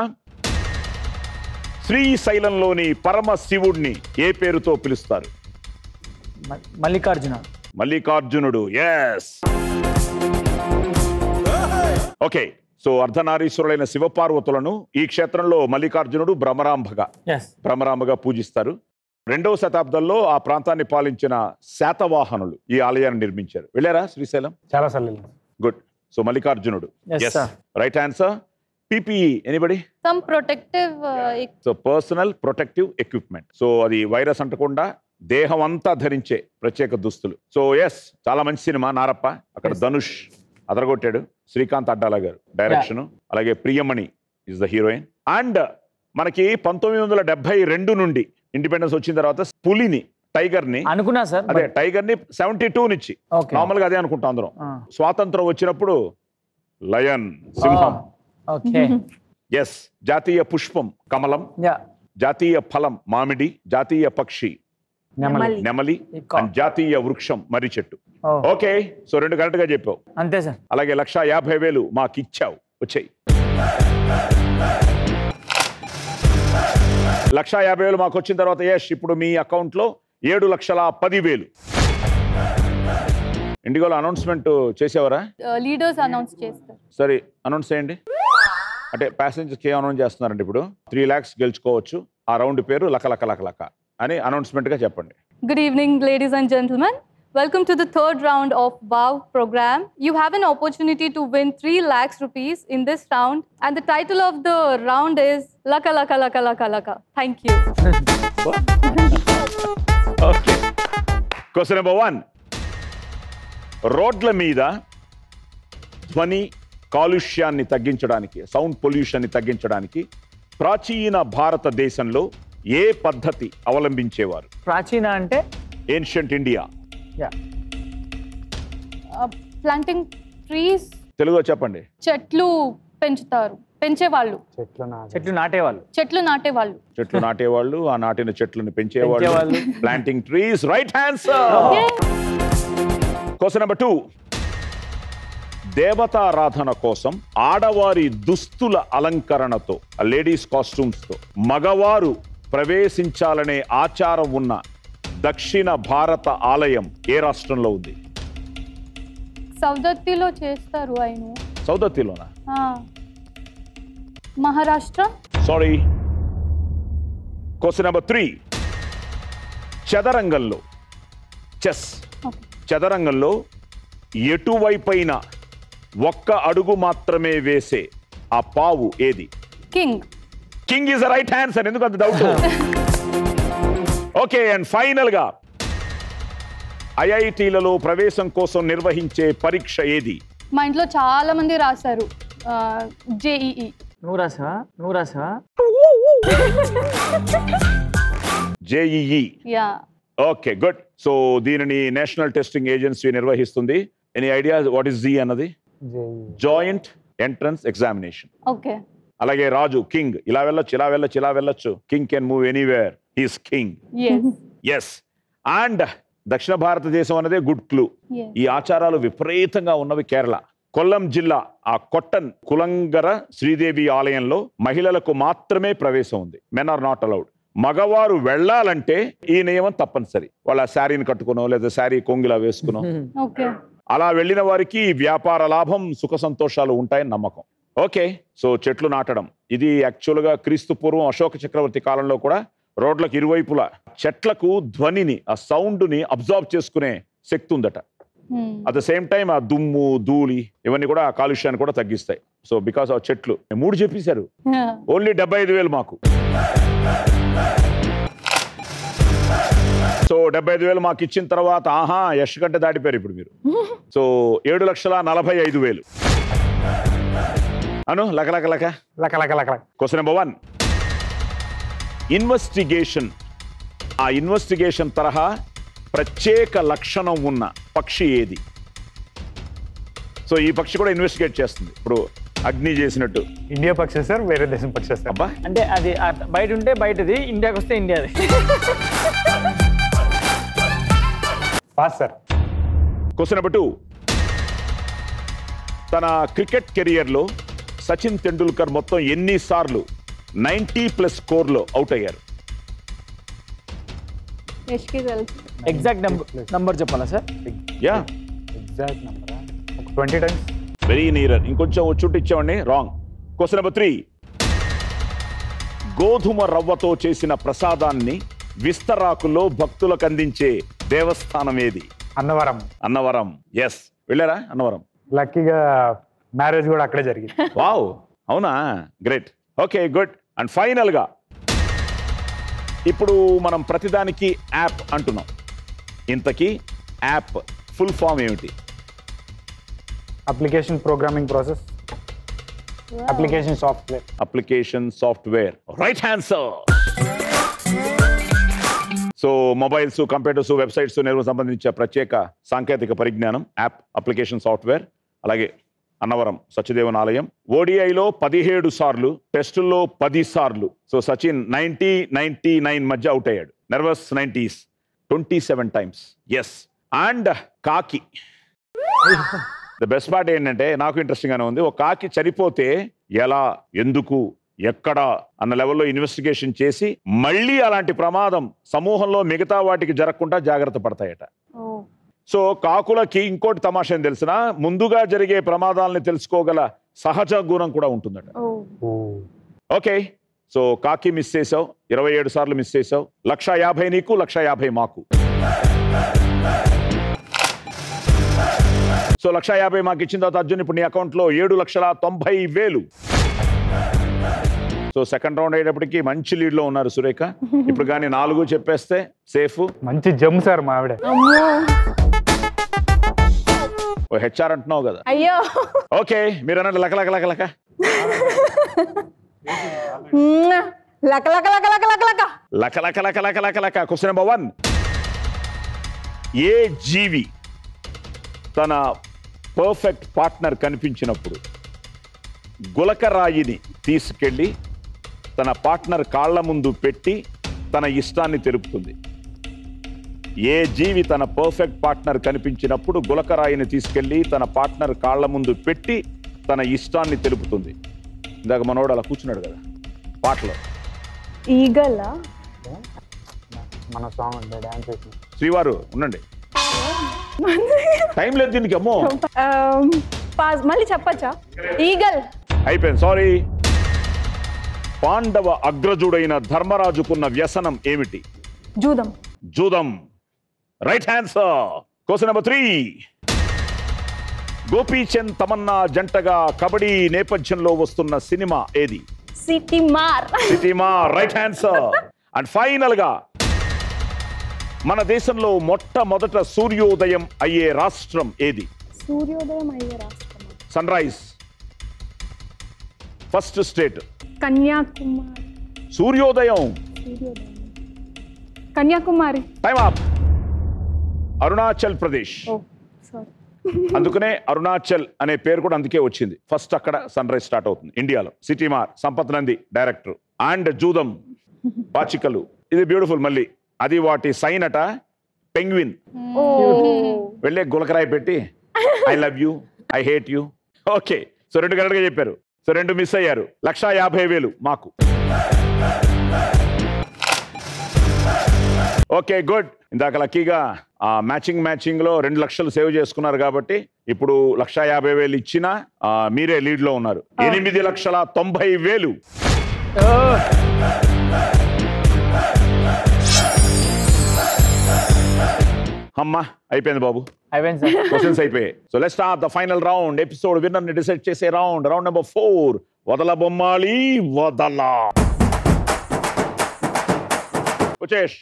శ్రీశైలంలోని పరమ శివుడిని ఏ పేరుతో పిలుస్తారు మ- మల్లికార్జున మల్లికార్జునుడు ఎస్ ఓకే సో అర్ధనారీశ్వరులైన శివపార్వతులను ఈ క్షేత్రంలో మల్లికార్జునుడు భ్రమరాంబగా ఎస్ భ్రమరాంబగా పూజిస్తారు రెండవ శతాబ్దంలో ఆ ప్రాంతాన్ని పాలించిన శాతవాహనులు ఈ ఆలయాన్ని నిర్మించారు వెళ్ళారా శ్రీశైలం చాలా సార్లు గుడ్ సో మల్లికార్జునుడు Yes, sir. Right answer PPE anybody some protective so personal protective equipment so అది వైరస్ అంటకుండా దేహం అంతా ధరించే ప్రత్యేక దుస్తులు సో ఎస్ చాలా మంచి సినిమా నారప్ప అక్కడ ధనుష్ అదరగొట్టాడు శ్రీకాంత్ అడ్డాల గారు డైరెక్షన్ అలాగే Priyamani is the heroine and మనకి పంతొమ్మిది వందల డెబ్బై రెండు నుండి ఇండిపెండెన్స్ వచ్చిన తర్వాత పులిని టైగర్ ని అనుకున్నా సార్ అదే టైగర్ ని సెవెంటీ టూ నుంచి Okay. నార్మల్ గా అదే అనుకుంటాం అందరం స్వాతంత్రం వచ్చినప్పుడు లయన్ సింహం ఓకే ఎస్ జాతీయ పుష్పం కమలం యా జాతీయ ఫలం మామిడి జాతీయ పక్షి నెమలి. నెమలి and జాతీయ వృక్షం మర్రి చెట్టు ఓ. ఓకే సో రెండు కరెక్ట్ గా చెప్పావు అంతే సార్ అలాగే లక్ష యాభై వేలు మాకు ఇచ్చావు వచ్చాయి లక్ష యాభై వేలు మాకు వచ్చిన తర్వాత యష్ ఇప్పుడు మీ అకౌంట్ లో ఏడు లక్షల పది వేలు ఇండిగోలో అనౌన్స్మెంట్ చేసేవారా లీడర్స్ అనౌన్స్ చేస్తారు సరే అనౌన్స్ చేయండి అంటే ప్యాసింజర్స్కి ఏం అనౌన్స్ చేస్తున్నారండి ఇప్పుడు త్రీ ల్యాక్స్ గెలుచుకోవచ్చు ఆ రౌండ్ పేరు లక లక లక లక అని అనౌన్స్మెంట్గా చెప్పండి Good evening, ladies and gentlemen. Welcome to the third round of WOW program. You have an opportunity to win 3 lakhs rupees in this round, and the title of the round is Laka Laka Laka Laka Laka. Thank you. Okay question number one రోడ్ల మీద ధ్వని కాలుష్యాన్ని తగ్గించడానికి sound పొల్యూషన్ని తగ్గించడానికి ప్రాచీన భారతదేశంలో ఏ పద్ధతి అవలంబించేవారు ప్రాచీన అంటే ancient India yeah Uh, planting trees, తెలుగులో చెప్పండి చెట్లు పెంచుతారు పెంచేవాళ్ళు చెట్లు నాటేవాళ్ళు చెట్లు నాటేవాళ్ళు చెట్లు నాటేవాళ్ళు ఆ నాటిన చెట్లను పెంచేవాళ్ళు పెంచేవాళ్ళు. Planting trees right answer question number two దేవతారాధన కోసం ఆడవారి దుస్తుల అలంకరణతో లేడీస్ కాస్ట్యూమ్స్ తో మగవారు ప్రవేశించాలనే ఆచారం ఉన్న దక్షిణ భారత ఆలయం ఏ రాష్ట్రంలో ఉంది సౌదత్తిలో చేస్తారు ఆయన సౌదత్తిలోనా Maharashtra sorry question number three చదరంగంలో చెస్ చదరంగంలో ఎటువైపైన ఒక్క అడుగు మాత్రమే వేసే ఆ పావు ఏది king king is right answer ఎందుకు అంత డౌట్ ఓకే అండ్ ఫైనల్ గా ఐఐటీలలో ప్రవేశం కోసం నిర్వహించే పరీక్ష ఏది మా ఇంట్లో చాలా మంది రాశారు జేఈఈ నువ్వు రాసావా నువ్వు రాసావా JEE yeah okay good so దీనిని నేషనల్ టెస్టింగ్ ఏజెన్సీ నిర్వహిస్తుంది any idea what is JEE అన్నది జాయింట్ ఎంట్రన్స్ ఎగ్జామినేషన్ ఓకే అలాగే రాజు కింగ్ ఇలా వెళ్ళొచ్చు ఇలా వెళ్ళొచ్చు ఇలా వెళ్ళొచ్చు king can move anywhere he's king yes yes and దక్షిణ భారతదేశం అన్నదే గుడ్ క్లూ Yes. ఈ ఆచారాలు విపరీతంగా ఉన్నవి కేరళ కొల్లం జిల్లా ఆ కొట్టన్ కులంగర శ్రీదేవి ఆలయంలో మహిళలకు మాత్రమే ప్రవేశం ఉంది మెన్ ఆర్ నాట్ అలౌడ్ మగవారు వెళ్ళాలంటే ఈ నియమం తప్పనిసరి వాళ్ళ శారీని కట్టుకునో లేదా శారీ కొంగిలా వేసుకునో ఓకే అలా వెళ్ళిన వారికి వ్యాపార లాభం సుఖ సంతోషాలు ఉంటాయని నమ్మకం ఓకే సో చెట్లు నాటడం ఇది యాక్చువల్గా క్రీస్తు పూర్వం అశోక చక్రవర్తి కాలంలో కూడా రోడ్లకు ఇరువైపులా చెట్లకు ధ్వనిని ఆ సౌండ్ని అబ్జార్బ్ చేసుకునే శక్తి ఉందట అట్ ద సేమ్ టైం ఆ దుమ్ము ధూళి ఇవన్నీ కూడా ఆ కాలుష్యాన్ని కూడా తగ్గిస్తాయి సో బికాస్ ఆ చెట్లు మూడు చెప్పేశారు ఓన్లీ డెబ్బై ఐదు వేలు మాకు సో డెబ్బై ఐదు వేలు మాకు ఇచ్చిన తర్వాత ఆహా యశ్ కంటే దాటిపోయారు ఇప్పుడు మీరు సో ఏడు లక్షల నలభై ఐదు వేలు అను లక లక లక లక లక లక లక క్వశ్చన్ నెంబర్ వన్ ఇన్వెస్టిగేషన్ ఆ ఇన్వెస్టిగేషన్ తరహా ప్రత్యేక లక్షణం ఉన్న పక్షి ఏది సో ఈ పక్షి కూడా ఇన్వెస్టిగేట్ చేస్తుంది ఇప్పుడు అగ్ని చేసినట్టు ఇండియా పక్షి సార్ వేరే దేశం పక్షి సార్ అబ్బా అంటే అది అట్- బయట ఉంటే బయటది ఇండియాకి వస్తే ఇండియాది pass sir question number two తన క్రికెట్ కెరియర్లో సచిన్ తెండూల్కర్ మొత్తం ఎన్నిసార్లు నైంటీ ప్లస్ స్కోర్లో అవుట్ అయ్యారు యష్కి తెలుసు ఎగ్జాక్ట్ నెంబర్ నంబర్ చెప్పాలా సార్ యా ఎగ్జాక్ట్ నెంబరా ఒక ట్వంటీ టైమ్స్ వెరీ నియరర్ ఇంకొంచెం వచ్చుంటే ఇచ్చామండి రాంగ్ క్వశ్చన్ నెంబర్ త్రీ గోధుమ రవ్వతో చేసిన ప్రసాదాన్ని విస్తరాకులో భక్తులకు అందించే దేవస్థానం ఏది అన్నవరం అన్నవరం ఎస్ వెళ్ళారా అన్నవరం లక్కీగా మ్యారేజ్ కూడా అక్కడే జరిగింది వావ్ అవునా great okay good and final గా ఇప్పుడు మనం ప్రతిదానికి యాప్ అంటున్నాం ఇంతకీ యాప్ ఫుల్ ఫామ్ ఏమిటి application programming process application software application software right answer so mobiles computers websites నిర్వహణ సంబంధించిన ప్రత్యేక సాంకేతిక పరిజ్ఞానం యాప్ అప్లికేషన్ సాఫ్ట్వేర్ అలాగే అన్నవరం సత్యదేవన్ ఆలయం ఓడిఐలో పదిహేడు సార్లు టెస్టుల్లో పది సార్లు so Sachin ninety ninety nine మధ్య అవుట్ అయ్యాడు nervous nineties twenty seven times yes and కాకి ద బెస్ట్ పార్ట్ ఏంటంటే నాకు ఇంట్రెస్టింగ్ గానే ఉంది ఒక కాకి చనిపోతే ఎలా ఎందుకు ఎక్కడ అన్న లెవెల్లో ఇన్వెస్టిగేషన్ చేసి మళ్ళీ అలాంటి ప్రమాదం సమూహంలో మిగతా వాటికి జరగకుండా జాగ్రత్త పడతాయట సో కాకులకి ఇంకోటి తమాషా ఏం తెలిసిన ముందుగా జరిగే ప్రమాదాలని తెలుసుకోగల సహజ గుణం కూడా ఉంటుందట ఓకే సో కాకి మిస్ చేసావు ఇరవై ఏడు సార్లు మిస్ చేసావు లక్ష యాభై నీకు లక్ష యాభై మాకు సో లక్ష యాభై మాకు ఇచ్చిన తర్వాత అర్జున్ ఇప్పుడు నీ అకౌంట్లో ఏడు లక్షల తొంభై వేలు సో సెకండ్ రౌండ్ అయ్యేటప్పటికి మంచి లీడ్ లో ఉన్నారు సురేఖ ఇప్పుడు కానీ నాలుగు చెప్పేస్తే సేఫ్ మంచి జమ్ సార్ మా ఆవిడ ఓ హెచ్ఆర్ అంటున్నావు కదా అయ్యో ఓకే మీరు అన్నట్టు లక లక లక లక మ్మ్. లక లక లక లక లక లక లక లక లక లక లక లక క్వశ్చన్ నెంబర్ వన్ ఏ జీవి తన పర్ఫెక్ట్ పార్ట్నర్ కనిపించినప్పుడు గులకరాయిని తీసుకెళ్ళి తన పార్ట్నర్ కాళ్ళ ముందు పెట్టి తన ఇష్టాన్ని తెలుపుతుంది ఏ జీవి తన పర్ఫెక్ట్ పార్ట్నర్ కనిపించినప్పుడు గులకరాయిని తీసుకెళ్ళి తన పార్ట్నర్ కాళ్ళ ముందు పెట్టి తన ఇష్టాన్ని తెలుపుతుంది ఇందాక మనోడు అలా కూర్చున్నాడు కదా పాటలో ఈగలా మన సాంగ్ అంటే డాన్స్ చేసి శ్రీవారు ఉండండి టైం లేదు దీనికి అమ్మో ఆమ్, పాజ్ మళ్ళీ చెప్పచ్చా ఈగల్ అయిపోయింది సారీ పాండవ అగ్రజుడైన ధర్మరాజుకున్న వ్యసనం ఏమిటి జూదం జూదం right answer question number three Gopichand Tamannaah జంటగా కబడ్డీ నేపథ్యంలో వస్తున్న సినిమా ఏది Seetimaarr cinema right answer and final గా మన దేశంలో మొట్టమొదట సూర్యోదయం అయ్యే రాష్ట్రం ఏది సూర్యోదయం అయ్యే రాష్ట్రం sunrise first state Kanyakumari సూర్యోదయం సూర్యోదయం Kanyakumari time up Arunachal Pradesh oh sorry అందుకనే అరుణాచల్ అనే పేరు కూడా అందుకే వచ్చింది ఫస్ట్ అక్కడ సన్ రైజ్ స్టార్ట్ అవుతుంది ఇండియాలో సిటీమార్ సంపత్ నంది డైరెక్టర్ అండ్ జూదం పాచికలు ఇది బ్యూటిఫుల్ మళ్ళీ అది వాటి సైన్ అట పెంగ్విన్ ఓ వెళ్ళే గులకరాయి పెట్టి I love you I hate you okay so రెండు కరెక్ట్గా చెప్పారు సో రెండు మిస్ అయ్యారు లక్షా యాభై వేలు మాకు ఓకే గుడ్ ఇందాక లక్కీగా ఆ మ్యాచింగ్ మ్యాచింగ్ లో రెండు లక్షలు సేవ్ చేసుకున్నారు కాబట్టి ఇప్పుడు లక్షా యాభై వేలు ఇచ్చినా ఆ, మీరే లీడ్ లో ఉన్నారు ఎనిమిది లక్షల తొంభై వేలు అమ్మా అయిపోయింది బాబు అయిపోయింది సార్ క్వశ్చన్స్ అయిపోయాయి so let start the final round episode winner ని డిసైడ్ చేసే రౌండ్ రౌండ్ నెంబర్ ఫోర్ వదల బొమ్మాలి వదల వచ్చేష్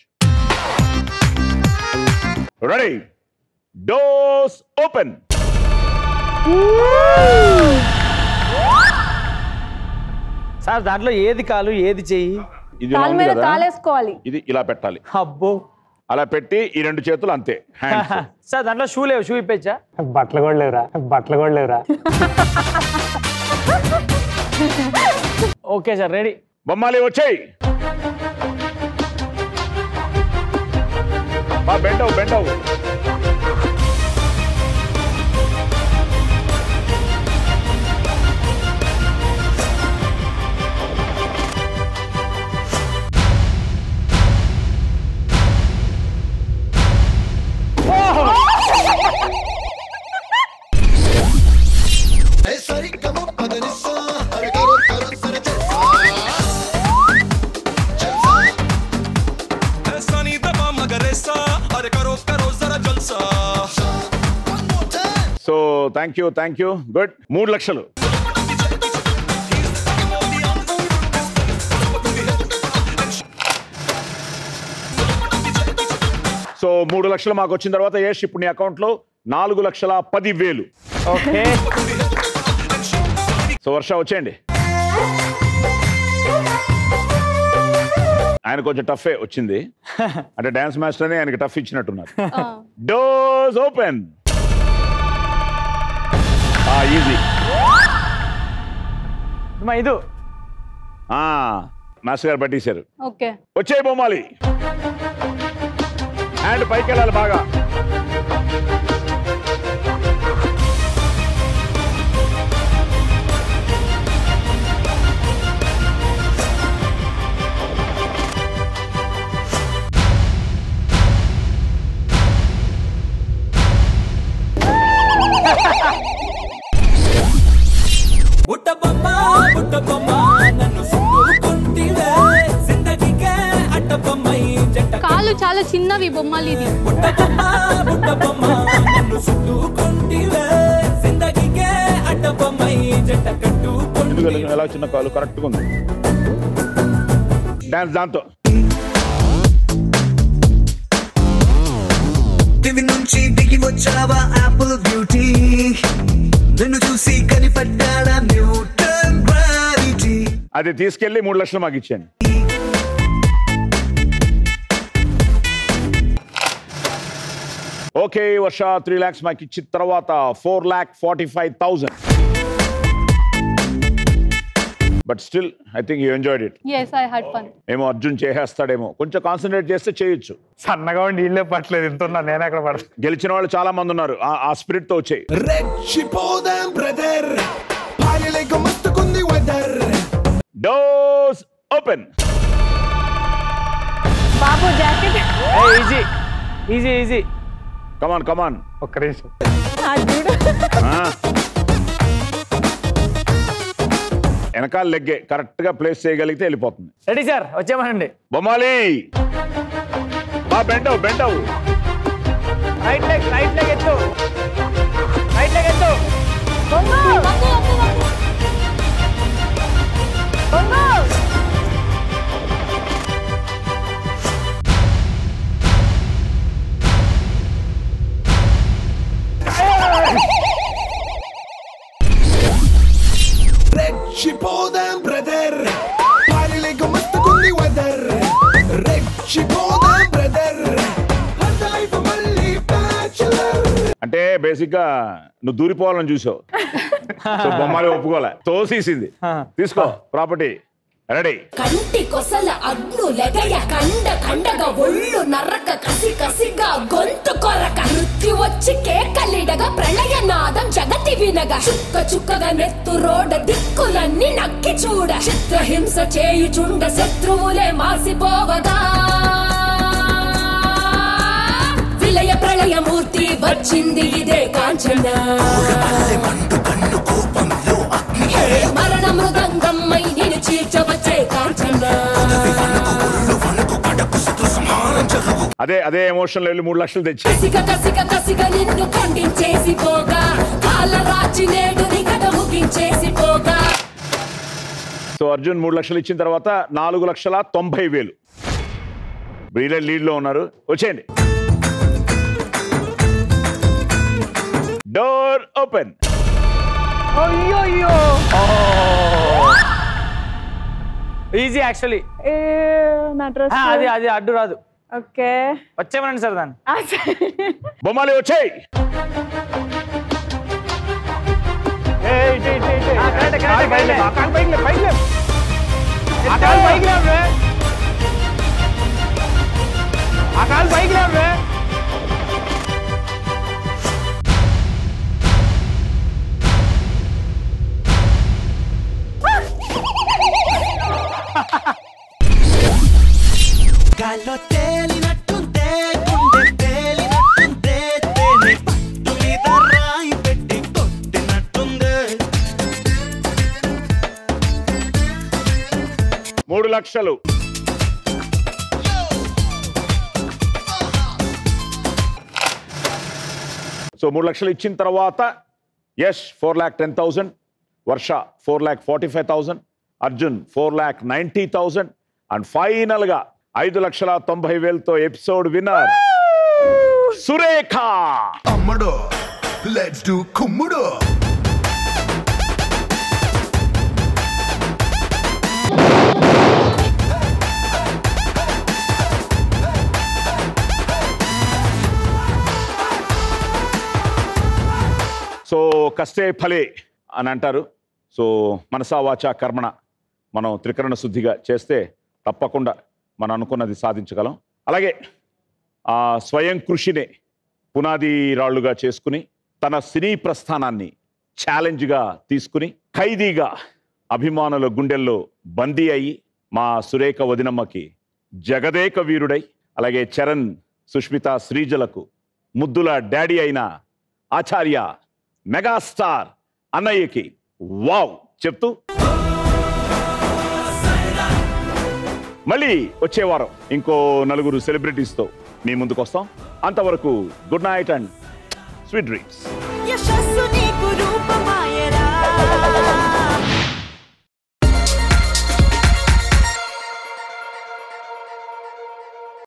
రెడీ డోస్ ఓపెన్ సార్ దాంట్లో ఏది కాలు ఏది చెయ్యి ఇది కాలు round మీద కదా కాలేసుకోవాలి ఇది ఇలా పెట్టాలి అబ్బో అలా పెట్టి ఈ రెండు చేతులు అంతే హ్యాండ్స్ సార్ దాంట్లో షూ లేవు షూ ఇప్పచ్చా బట్టలు కూడా లేవురా బట్టలు కూడా లేవురా ఓకే సార్ రెడీ బొమ్మాలి వచ్చాయి బెండవు బెండవు सनी दबा मगर ऐसा अरे करो करो जरा जलसा so thank you thank you good మూడు లక్షలు సో మూడు లక్షలు మాకు వచ్చిన తర్వాత యష్ ఇప్పుడు నీ అకౌంట్లో నాలుగు లక్షల పది వేలు ఓకే సో వర్ష వచ్చేయండి ఆయన కొంచెం టఫే వచ్చింది అంటే డాన్స్ మాస్టర్ అని ఆయనకి టఫ్ ఇచ్చినట్టున్నారు డోర్స్ ఓపెన్ ఈజీ మా ఇది మాస్టర్ గారు పట్టేశారు ఓకే వచ్చే బొమ్మాలి హ్యాండ్ పైకి వెళ్ళాలి బాగా బుట్ట బొమ్మ బుట్ట బొమ్మ నన్ను చుట్టుకుంటివే జిందగీకే అట్ట బొమ్మై జంట కాళ్ళు చాలా చిన్నవి బొమ్మలు ఇది బుట్ట బొమ్మ బుట్ట బొమ్మ నన్ను చుట్టుకుంటివే జిందగీకే అట్ట బొమ్మై జంట కట్టుకుంటి ఎందుకు ఎలా చిన్న కాలు కరెక్ట్గా ఉంది డాన్స్ దాంతో టీవీ నుంచి దిగి వచ్చావా యాపిల్ బ్యూటీ నిన్ను చూసి కనిపడ్డాడా న్యూటన్ గ్రావిటీ అది తీసుకెళ్లి మూడు లక్షలు మాకు ఇచ్చేయండి ఓకే వర్ష త్రీ ల్యాక్స్ మాకు ఇచ్చిన తర్వాత four lakh forty five thousand but still I think you enjoyed it yes I had fun ఏమో అర్జున్ చేసేస్తాడేమో కొంచెం కాన్సన్ట్రేట్ చేస్తే చేయొచ్చు సన్నగా ఉండి ఇల్లే పట్టలేదు ఎంత ఉన్నా నేను అక్కడ పడతా గెలిచిన వాళ్ళు చాలా మంది ఉన్నారు ఆ- ఆ స్పిరిట్ తో వచ్చాయి రెచ్చిపోదాం బ్రదర్ పాయలేక మస్తుకుంది వెదర్ డోస్ ఓపెన్ బాబు jacket easy easy easy come on come on ఒక్క నిమిషం వెనకాల లెగ్గే కరెక్ట్ గా ప్లేస్ చేయగలిగితే వెళ్ళిపోతుంది రెడీ సార్ వచ్చేమనండి బొమ్మాలి బా బెండవు బెండవు రైట్ లెగ్ రైట్ లెగ్ ఎత్తు రైట్ లెగ్ ఎత్తు రెచ్చిపోదాం బ్రదర్ పాయలేక మస్తుకుంది వెదర్ రెచ్చిపోదాం బ్రదర్ లైఫ్ మళ్ళీ బ్యాచులర్ అంటే బేసిక్ గా నువ్వు దూరిపోవాలని చూసావు సో బొమ్మాలి ఒప్పుకోలే తోసేసింది తీసుకో ప్రాపర్టీ రెడీ కంటి కొసల అగ్ను లెగయ కండ కండగ ఒళ్ళు నరక కసి కసిగా గొంతు కొరక మృత్యు వచ్చి కేకలిడగా ప్రళయ నాదం జగతి వినగ చుక్క చుక్కగా నెత్తు రోడ దిక్కులన్నీ నక్కి చూడ చిత్రహింస చేయుచుండ శత్రువులే మాసిపోవగా విలయ ప్రళయమూర్తి వచ్చింది ఇదే కాంచన హే మరణ మృదంగమ్మై నేను చీల్చవచ్చే కాంచన అదే అదే ఎమోషన్ వెళ్ళి మూడు లక్షలు తెచ్చి కసిక కసిక కసిక నిన్ను ఖండించేసి పోగా కాల రాచి నేడు నికట ముగించేసి పోగా సో అర్జున్ మూడు లక్షలు ఇచ్చిన తర్వాత నాలుగు లక్షల తొంభై వేలు వీళ్ళే లీడ్ లో ఉన్నారు వచ్చేయండి డోర్ ఓపెన్ అయ్యో ఈజీ యాక్చువల్లీ నా డ్రెస్ అది అది అడ్డు రాదు ఓకే వచ్చేమనండి సార్ దాన్ని ఆ, సరే. బొమ్మాలి వచ్చాయి కరెక్ట్, కరెక్ట్, కరెక్ట్. గాల్లో తేలినట్టుందే గుండె తేలినట్టుందే తేనె పట్టు మీద రాయి పెట్టి కొట్టినట్టుందే మూడు లక్షలు సో మూడు లక్షలు ఇచ్చిన తర్వాత Yash four lakh ten thousand Varsha four lakh forty five thousand Arjun four lakh ninety thousand and ఫైనల్గా ఐదు లక్షల తొంభై వేలతో ఎపిసోడ్ విన్నర్ సురేఖ అమ్మడు లెట్స్ డు కుమ్ముడు సో కష్టే ఫలే అని అంటారు సో మనసా వాచా కర్మణ మనం త్రికరణ శుద్ధిగా చేస్తే తప్పకుండా మనం అనుకున్నది సాధించగలం అలాగే ఆ స్వయం కృషినే పునాది రాళ్లుగా చేసుకుని తన సినీ ప్రస్థానాన్ని ఛాలెంజ్గా తీసుకుని ఖైదీగా అభిమానుల గుండెల్లో బందీ అయ్యి మా సురేఖ వదినమ్మకి జగదేక వీరుడై అలాగే చరణ్ సుష్మిత శ్రీజలకు ముద్దుల డాడీ అయిన ఆచార్య మెగాస్టార్ అన్నయ్యకి వావ్ చెప్తూ మళ్ళీ వచ్చే వారం ఇంకో నలుగురు సెలబ్రిటీస్తో మీ ముందుకు వస్తాం అంతవరకు good night and sweet dreams యశస్సు నీకు రూపమాయరా